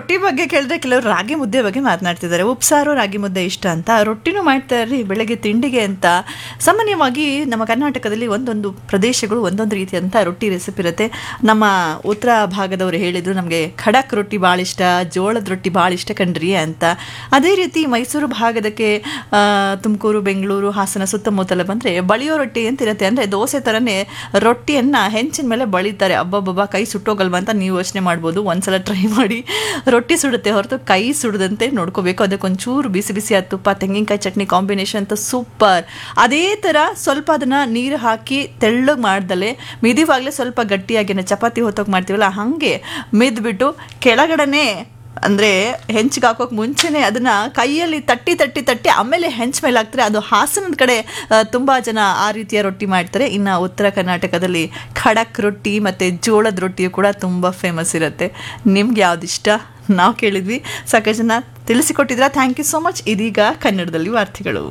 ರೊಟ್ಟಿ ಬಗ್ಗೆ ಕೇಳಿದ್ರೆ ಕೆಲವರು ರಾಗಿ ಮುದ್ದೆ ಬಗ್ಗೆ ಮಾತನಾಡ್ತಿದ್ದಾರೆ ಉಪ್ಸಾರು ರಾಗಿ ಮುದ್ದೆ ಇಷ್ಟ ಅಂತ ರೊಟ್ಟಿನೂ ಮಾಡ್ತಾರೆ ಬೆಳಗ್ಗೆ ತಿಂಡಿಗೆ ಅಂತ ಸಾಮಾನ್ಯವಾಗಿ ನಮ್ಮ ಕರ್ನಾಟಕದಲ್ಲಿ ಒಂದೊಂದು ಪ್ರದೇಶಗಳು ಒಂದೊಂದು ರೀತಿಯಂಥ ರೊಟ್ಟಿ ರೆಸಿಪಿ ಇರುತ್ತೆ ನಮ್ಮ ಉತ್ತರ ಭಾಗದವರು ಹೇಳಿದ್ರು ನಮಗೆ ಖಡಕ್ ರೊಟ್ಟಿ ಭಾಳ ಇಷ್ಟ ಜೋಳದ ರೊಟ್ಟಿ ಭಾಳ ಇಷ್ಟ ಕಣ್ರಿ ಅಂತ ಅದೇ ರೀತಿ ಮೈಸೂರು ಭಾಗದಕ್ಕೆ ಆ, ತುಮಕೂರು ಬೆಂಗಳೂರು ಹಾಸನ ಸುತ್ತಮುತ್ತಲ ಬಂದರೆ ಬಳಿಯೋ ರೊಟ್ಟಿ ಅಂತ ಇರುತ್ತೆ ಅಂದರೆ ದೋಸೆ ಥರನೇ ರೊಟ್ಟಿಯನ್ನು ಹೆಂಚಿನ ಮೇಲೆ ಬಳಿತಾರೆ ಅಬ್ಬಬ್ಬಬ್ಬ ಕೈ ಸುಟ್ಟೋಗಲ್ವಾ ಅಂತ ನೀವು ಯೋಚನೆ ಮಾಡ್ಬೋದು ಒಂದ್ಸಲ ಟ್ರೈ ಮಾಡಿ ರೊಟ್ಟಿ ಸುಡುತ್ತೆ ಹೊರತು ಕೈ ಸುಡದಂತೆ ನೋಡ್ಕೋಬೇಕು ಅದಕ್ಕೊಂಚೂರು ಬಿಸಿ ಬಿಸಿ ಆದ ತುಪ್ಪ ತೆಂಗಿನಕಾಯಿ ಚಟ್ನಿ ಕಾಂಬಿನೇಷನ್ ಅಂತ ಸೂಪರ್ ಅದೇ ಥರ ಸ್ವಲ್ಪ ಅದನ್ನು ನೀರು ಹಾಕಿ ತೆಳ್ಳಗೆ ಮಾಡ್ದಲೆ ಮಿದಿವಾಗಲೇ ಸ್ವಲ್ಪ ಗಟ್ಟಿಯಾಗಿ ಚಪಾತಿ ಹೊತ್ತೋಗಿ ಮಾಡ್ತೀವಲ್ಲ ಹಾಗೆ ಮಿದ್ಬಿಟ್ಟು ಕೆಳಗಡೆನೆ ಅಂದರೆ ಹೆಂಚಿಗೆ ಹಾಕೋಕೆ ಮುಂಚೆನೇ ಅದನ್ನು ಕೈಯಲ್ಲಿ ತಟ್ಟಿ ತಟ್ಟಿ ತಟ್ಟಿ ಆಮೇಲೆ ಹೆಂಚ್ ಮೇಲೆ ಹಾಕ್ತಾರೆ ಅದು ಹಾಸನದ ಕಡೆ ತುಂಬ ಜನ ಆ ರೀತಿಯ ರೊಟ್ಟಿ ಮಾಡ್ತಾರೆ ಇನ್ನು ಉತ್ತರ ಕರ್ನಾಟಕದಲ್ಲಿ ಖಡಕ್ ರೊಟ್ಟಿ ಮತ್ತು ಜೋಳದ ರೊಟ್ಟಿಯು ಕೂಡ ತುಂಬ ಫೇಮಸ್ ಇರುತ್ತೆ ನಿಮ್ಗೆ ಯಾವ್ದು ಇಷ್ಟ ನಾವು ಕೇಳಿದ್ವಿ ಸಾಕಷ್ಟು ಜನ ತಿಳಿಸಿಕೊಟ್ಟಿದ್ರ ಥ್ಯಾಂಕ್ ಯು ಸೋ ಮಚ್ ಇದೀಗ ಕನ್ನಡದಲ್ಲಿ ವಾರ್ತೆಗಳು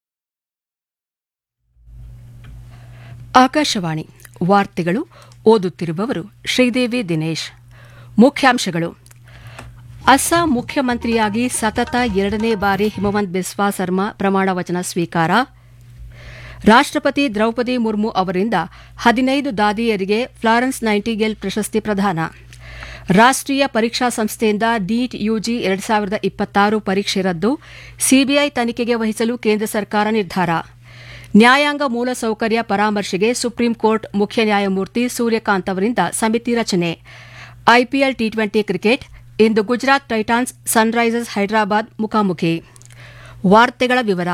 ಆಕಾಶವಾಣಿ ವಾರ್ತೆಗಳು ಓದುತ್ತಿರುವವರು ಶ್ರೀದೇವಿ ದಿನೇಶ್ ಮುಖ್ಯಾಂಶಗಳು ಅಸ್ಸಾಂ ಮುಖ್ಯಮಂತ್ರಿಯಾಗಿ ಸತತ ಎರಡನೇ ಬಾರಿ ಹಿಮವಂತ್ ಬಿಸ್ವಾ ಸರ್ಮಾ ಪ್ರಮಾಣ ವಚನ ಸ್ವೀಕಾರ ರಾಷ್ಟ್ರಪತಿ ದ್ರೌಪದಿ ಮುರ್ಮು ಅವರಿಂದ ಹದಿನೈದು ದಾದಿಯರಿಗೆ ಫ್ಲಾರೆನ್ಸ್ ನೈಂಟಿಗೇಲ್ ಪ್ರಶಸ್ತಿ ಪ್ರದಾನ ರಾಷ್ಟ್ರೀಯ ಪರೀಕ್ಷಾ ಸಂಸ್ಥೆಯಿಂದ ನೀಟ್ ಯುಜಿ ಎರಡು ಸಾವಿರದ ಇಪ್ಪತ್ತಾರು ಪರೀಕ್ಷೆ ರದ್ದು ಸಿಬಿಐ ತನಿಖೆಗೆ ವಹಿಸಲು ಕೇಂದ್ರ ಸರ್ಕಾರ ನಿರ್ಧಾರ ನ್ಯಾಯಾಂಗ ಮೂಲಸೌಕರ್ಯ ಪರಾಮರ್ಶೆಗೆ ಸುಪ್ರೀಂ ಕೋರ್ಟ್ ಮುಖ್ಯ ನ್ಯಾಯಮೂರ್ತಿ ಸೂರ್ಯಕಾಂತ್ ಅವರಿಂದ ಸಮಿತಿ ರಚನೆ ಐಪಿಎಲ್ ಟಿ ಟ್ವೆಂಟಿ ಕ್ರಿಕೆಟ್ ಇಂದು ಗುಜರಾತ್ ಟೈಟಾನ್ಸ್ ಸನ್ರೈಸರ್ಸ್ ಹೈದರಾಬಾದ್ ಮುಖಾಮುಖಿ ವಾರ್ತೆಗಳ ವಿವರ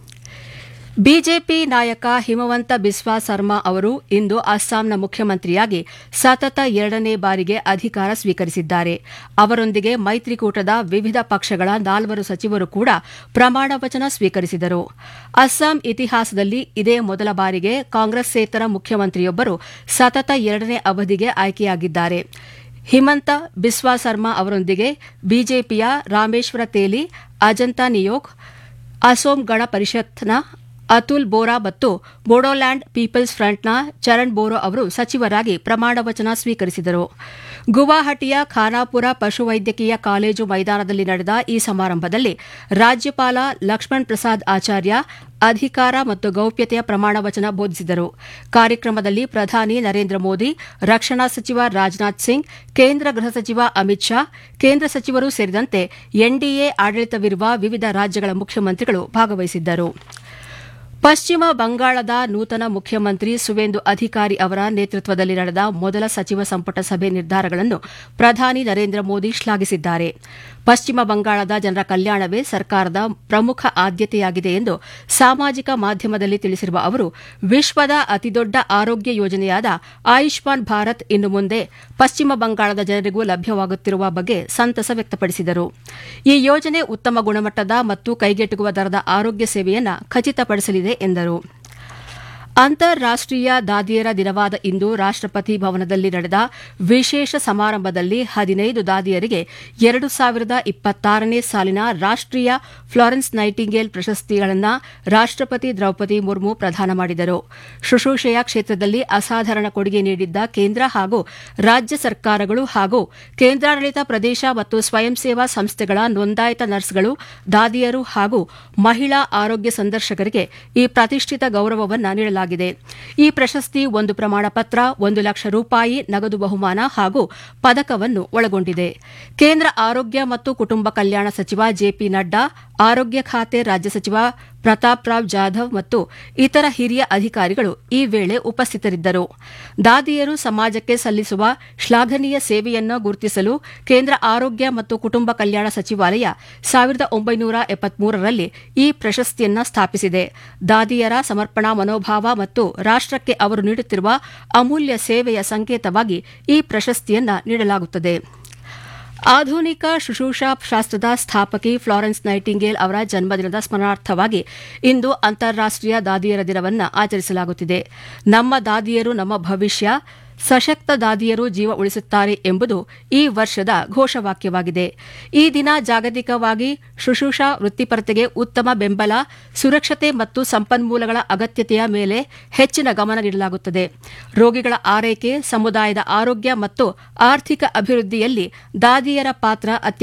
ಬಿಜೆಪಿ ನಾಯಕ ಹಿಮವಂತ ಬಿಸ್ವಾ ಸರ್ಮಾ ಅವರು ಇಂದು ಅಸ್ಸಾಂನ ಮುಖ್ಯಮಂತ್ರಿಯಾಗಿ ಸತತ ಎರಡನೇ ಬಾರಿಗೆ ಅಧಿಕಾರ ಸ್ವೀಕರಿಸಿದ್ದಾರೆ ಅವರೊಂದಿಗೆ ಮೈತ್ರಿಕೂಟದ ವಿವಿಧ ಪಕ್ಷಗಳ ನಾಲ್ವರು ಸಚಿವರು ಕೂಡ ಪ್ರಮಾಣ ವಚನ ಸ್ವೀಕರಿಸಿದರು ಅಸ್ಸಾಂ ಇತಿಹಾಸದಲ್ಲಿ ಇದೇ ಮೊದಲ ಬಾರಿಗೆ ಕಾಂಗ್ರೆಸ್ಸೇತರ ಮುಖ್ಯಮಂತ್ರಿಯೊಬ್ಬರು ಸತತ ಎರಡನೇ ಅವಧಿಗೆ ಆಯ್ಕೆಯಾಗಿದ್ದಾರೆ ಹಿಮಂತ ಬಿಸ್ವಾ ಸರ್ಮಾ ಅವರೊಂದಿಗೆ ಬಿಜೆಪಿಯ ರಾಮೇಶ್ವರ ತೇಲಿ ಅಜಂತಾ ನಿಯೋಗ್ ಅಸೋಂ ಗಣ ಪರಿಷತ್ನ ಅತುಲ್ ಬೋರಾ ಮತ್ತು ಬೋಡೋಲ್ಯಾಂಡ್ ಪೀಪಲ್ಸ್ ಫ್ರಂಟ್ನ ಚರಣ್ ಬೋರೋ ಅವರು ಸಚಿವರಾಗಿ ಪ್ರಮಾಣ ವಚನ ಸ್ವೀಕರಿಸಿದರು ಗುವಾಹಟಿಯ ಖಾನಾಪುರ ಪಶುವೈದ್ಯಕೀಯ ಕಾಲೇಜು ಮೈದಾನದಲ್ಲಿ ನಡೆದ ಈ ಸಮಾರಂಭದಲ್ಲಿ ರಾಜ್ಯಪಾಲ ಲಕ್ಷ್ಮಣ್ ಪ್ರಸಾದ್ ಆಚಾರ್ಯ ಅಧಿಕಾರ ಮತ್ತು ಗೌಪ್ಯತೆಯ ಪ್ರಮಾಣ ವಚನ ಬೋಧಿಸಿದರು ಕಾರ್ಯಕ್ರಮದಲ್ಲಿ ಪ್ರಧಾನಿ ನರೇಂದ್ರ ಮೋದಿ ರಕ್ಷಣಾ ಸಚಿವ ರಾಜನಾಥ್ ಸಿಂಗ್ ಕೇಂದ್ರ ಗೃಹ ಸಚಿವ ಅಮಿತ್ ಶಾ ಕೇಂದ್ರ ಸಚಿವರು ಸೇರಿದಂತೆ ಎನ್ಡಿಎ ಆಡಳಿತವಿರುವ ವಿವಿಧ ರಾಜ್ಯಗಳ ಮುಖ್ಯಮಂತ್ರಿಗಳು ಭಾಗವಹಿಸಿದ್ದರು ಪಶ್ಚಿಮ ಬಂಗಾಳದ ನೂತನ ಮುಖ್ಯಮಂತ್ರಿ ಸುವೇಂದು ಅಧಿಕಾರಿ ಅವರ ನೇತೃತ್ವದಲ್ಲಿ ನಡೆದ ಮೊದಲ ಸಚಿವ ಸಂಪುಟ ಸಭೆ ನಿರ್ಧಾರಗಳನ್ನು ಪ್ರಧಾನಿ ನರೇಂದ್ರ ಮೋದಿ ಶ್ಲಾಘಿಸಿದ್ದಾರೆ ಪಶ್ಚಿಮ ಬಂಗಾಳದ ಜನರ ಕಲ್ಯಾಣವೇ ಸರ್ಕಾರದ ಪ್ರಮುಖ ಆದ್ಯತೆಯಾಗಿದೆ ಎಂದು ಸಾಮಾಜಿಕ ಮಾಧ್ಯಮದಲ್ಲಿ ತಿಳಿಸಿರುವ ಅವರು ವಿಶ್ವದ ಅತಿದೊಡ್ಡ ಆರೋಗ್ಯ ಯೋಜನೆಯಾದ ಆಯುಷ್ಮಾನ್ ಭಾರತ್ ಇನ್ನು ಮುಂದೆ ಪಶ್ಚಿಮ ಬಂಗಾಳದ ಜನರಿಗೂ ಲಭ್ಯವಾಗುತ್ತಿರುವ ಬಗ್ಗೆ ಸಂತಸ ವ್ಯಕ್ತಪಡಿಸಿದರು ಈ ಯೋಜನೆ ಉತ್ತಮ ಗುಣಮಟ್ಟದ ಮತ್ತು ಕೈಗೆಟುಕುವ ದರದ ಆರೋಗ್ಯ ಸೇವೆಯನ್ನು ಖಚಿತಪಡಿಸಲಿದೆ ಎಂದರು ಅಂತಾರಾಷ್ಟೀಯ ದಾದಿಯರ ದಿನವಾದ ಇಂದು ರಾಷ್ಟ್ರಪತಿ ಭವನದಲ್ಲಿ ನಡೆದ ವಿಶೇಷ ಸಮಾರಂಭದಲ್ಲಿ ಹದಿನೈದು ದಾದಿಯರಿಗೆ ಎರಡು ಸಾವಿರದ ಇಪ್ಪತ್ತಾರನೇ ಸಾಲಿನ ರಾಷ್ಟ್ರೀಯ ಫ್ಲಾರೆನ್ಸ್ ನೈಟಿಂಗೇಲ್ ಪ್ರಶಸ್ತಿಗಳನ್ನು ರಾಷ್ಟ್ರಪತಿ ದ್ರೌಪದಿ ಮುರ್ಮು ಪ್ರದಾನ ಮಾಡಿದರು ಶುಶ್ರೂಷೆಯ ಕ್ಷೇತ್ರದಲ್ಲಿ ಅಸಾಧಾರಣ ಕೊಡುಗೆ ನೀಡಿದ್ದ ಕೇಂದ್ರ ಹಾಗೂ ರಾಜ್ಯ ಸರ್ಕಾರಗಳು ಹಾಗೂ ಕೇಂದ್ರಾಡಳಿತ ಪ್ರದೇಶ ಮತ್ತು ಸ್ವಯಂ ಸೇವಾ ಸಂಸ್ಥೆಗಳ ನೋಂದಾಯಿತ ನರ್ಸ್ಗಳು ದಾದಿಯರು ಹಾಗೂ ಮಹಿಳಾ ಆರೋಗ್ಯ ಸಂದರ್ಶಕರಿಗೆ ಈ ಪ್ರತಿಷ್ಠಿತ ಗೌರವವನ್ನು ನೀಡಲಾಗಿದೆ ಈ ಪ್ರಶಸ್ತಿ ಒಂದು ಪ್ರಮಾಣ ಪತ್ರ ಒಂದು ಲಕ್ಷ ರೂಪಾಯಿ ನಗದು ಬಹುಮಾನ ಹಾಗೂ ಪದಕವನ್ನು ಒಳಗೊಂಡಿದೆ ಕೇಂದ್ರ ಆರೋಗ್ಯ ಮತ್ತು ಕುಟುಂಬ ಕಲ್ಯಾಣ ಸಚಿವ ಜೆಪಿ ನಡ್ಡಾ ಆರೋಗ್ಯ ಖಾತೆ ರಾಜ್ಯ ಸಚಿವ ಪ್ರತಾಪ್ ರಾವ್ ಜಾಧವ್ ಮತ್ತು ಇತರ ಹಿರಿಯ ಅಧಿಕಾರಿಗಳು ಈ ವೇಳೆ ಉಪಸ್ಥಿತರಿದ್ದರು ದಾದಿಯರು ಸಮಾಜಕ್ಕೆ ಸಲ್ಲಿಸುವ ಶ್ಲಾಘನೀಯ ಸೇವೆಯನ್ನು ಗುರುತಿಸಲು ಕೇಂದ್ರ ಆರೋಗ್ಯ ಮತ್ತು ಕುಟುಂಬ ಕಲ್ಯಾಣ ಸಚಿವಾಲಯ ಸಾವಿರದ ಒಂಬೈನೂರ ಎಪ್ಪತ್ಮೂರರಲ್ಲಿ ಈ ಪ್ರಶಸ್ತಿಯನ್ನು ಸ್ಥಾಪಿಸಿದೆ ದಾದಿಯರ ಸಮರ್ಪಣಾ ಮನೋಭಾವ ಮತ್ತು ರಾಷ್ಟಕ್ಕೆ ಅವರು ನೀಡುತ್ತಿರುವ ಅಮೂಲ್ಯ ಸೇವೆಯ ಸಂಕೇತವಾಗಿ ಈ ಪ್ರಶಸ್ತಿಯನ್ನು ನೀಡಲಾಗುತ್ತದೆ ಆಧುನಿಕ ಶುಶ್ರೂಷಾ ಶಾಸ್ತ್ರದ ಸ್ಥಾಪಕಿ ಫ್ಲಾರೆನ್ಸ್ ನೈಟಿಂಗೇಲ್ ಅವರ ಜನ್ಮದಿನದ ಸ್ಮರಣಾರ್ಥವಾಗಿ ಇಂದು ಅಂತಾರಾಷ್ಟೀಯ ದಾದಿಯರ ದಿನವನ್ನು ಆಚರಿಸಲಾಗುತ್ತಿದೆ ನಮ್ಮ ದಾದಿಯರು ನಮ್ಮ ಭವಿಷ್ಯ ಸಶಕ್ತ ದಾದಿಯರು ಜೀವ ಉಳಿಸುತ್ತಾರೆ ಎಂಬುದು ಈ ವರ್ಷದ ಘೋಷವಾಕ್ಯವಾಗಿದೆ ಈ ದಿನ ಜಾಗತಿಕವಾಗಿ ಶುಶ್ರೂಷಾ ವೃತ್ತಿಪರತೆಗೆ ಉತ್ತಮ ಬೆಂಬಲ ಸುರಕ್ಷತೆ ಮತ್ತು ಸಂಪನ್ಮೂಲಗಳ ಅಗತ್ಯತೆಯ ಮೇಲೆ ಹೆಚ್ಚಿನ ಗಮನ ನೀಡಲಾಗುತ್ತದೆ ರೋಗಿಗಳ ಆರೈಕೆ ಸಮುದಾಯದ ಆರೋಗ್ಯ ಮತ್ತು ಆರ್ಥಿಕ ಅಭಿವೃದ್ಧಿಯಲ್ಲಿ ದಾದಿಯರ ಪಾತ್ರ